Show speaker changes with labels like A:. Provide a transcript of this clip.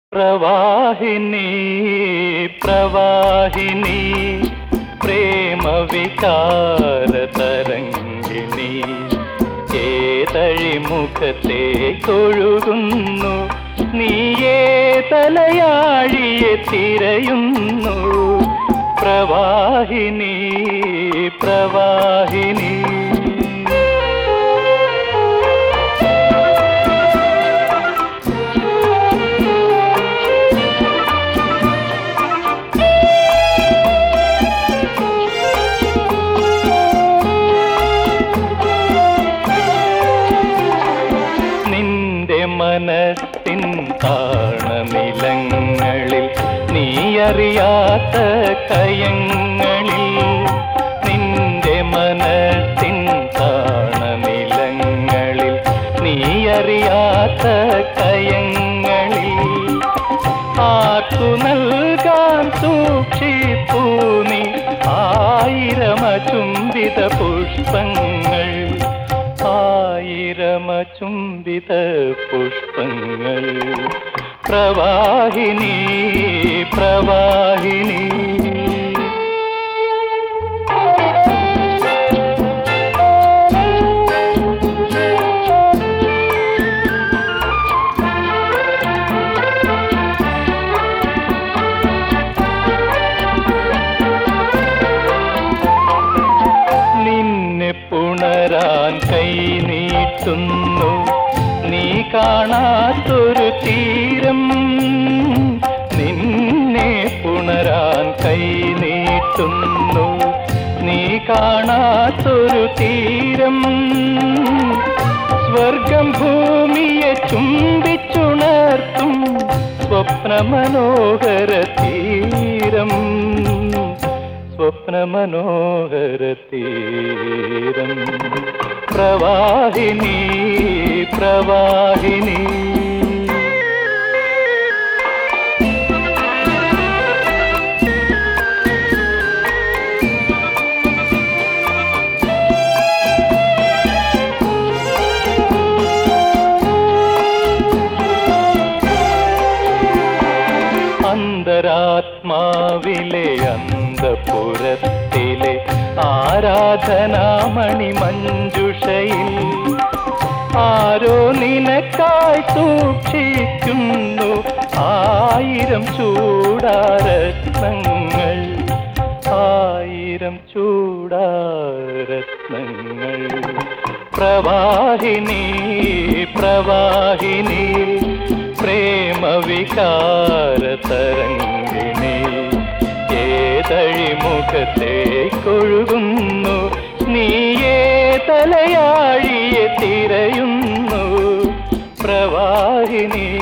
A: പ്രവാഹിനി പ്രവാഹിനി പ്രേമവികാര തരംഗിണി ഏതഴി മുഖത്തെ കൊഴുകുന്നു നീയേ തലയാഴിയെ തിരയുന്നു പ്രവാഹിനി പ്രവാഹിനി നിന്റെ മനസ്സിൻ താണനിലങ്ങളിൽ നീയറിയാത്ത കയങ്ങളിൽ നിന്റെ മനസ്സിൻ താണനിലങ്ങളിൽ നീയറിയാത്ത കയങ്ങളിൽ ആർക്കു നൽകാൻ സൂക്ഷിപ്പൂ നീ ആയിരമചുംബിത പുഷ്പങ്ങൾ ആയിരമചുംബിത പുഷ്പങ്ങൾ പ്രവാഹിനി പ്രവാഹിനി നിന്നെ പുണരാൻ കൈ നീട്ടുന്നു നീ കാണാത്തൊരു തീരം നിന്നെ പുണരാൻ കൈ നീട്ടുന്നു നീ കാണാത്തൊരു തീരം സ്വർഗം ഭൂമിയെ ചുംബിച്ചുണർത്തും സ്വപ്നമനോഹര തീരം സ്വപ്നമനോഹര തീരം പ്രവാഹിനി പ്രവാഹിനി അന്തരാത്മാവിലെ അന്തപുരത്തിലെ ആരാധനാമണി മഞ്ജുഷയിൽ ആരോ നിനക്കായി സൂക്ഷിക്കുന്നു ആയിരം ചൂടാരത്നങ്ങൾ ആയിരം ചൂടാരത്നങ്ങൾ പ്രവാഹിനി പ്രവാഹിനി പ്രേമവികാര തരംഗിണി ഏതഴി മുഖത്തെ കൊഴുകുന്നു നീയേ തലയാഴിയെ തിരയുന്നു പ്രവാഹിനി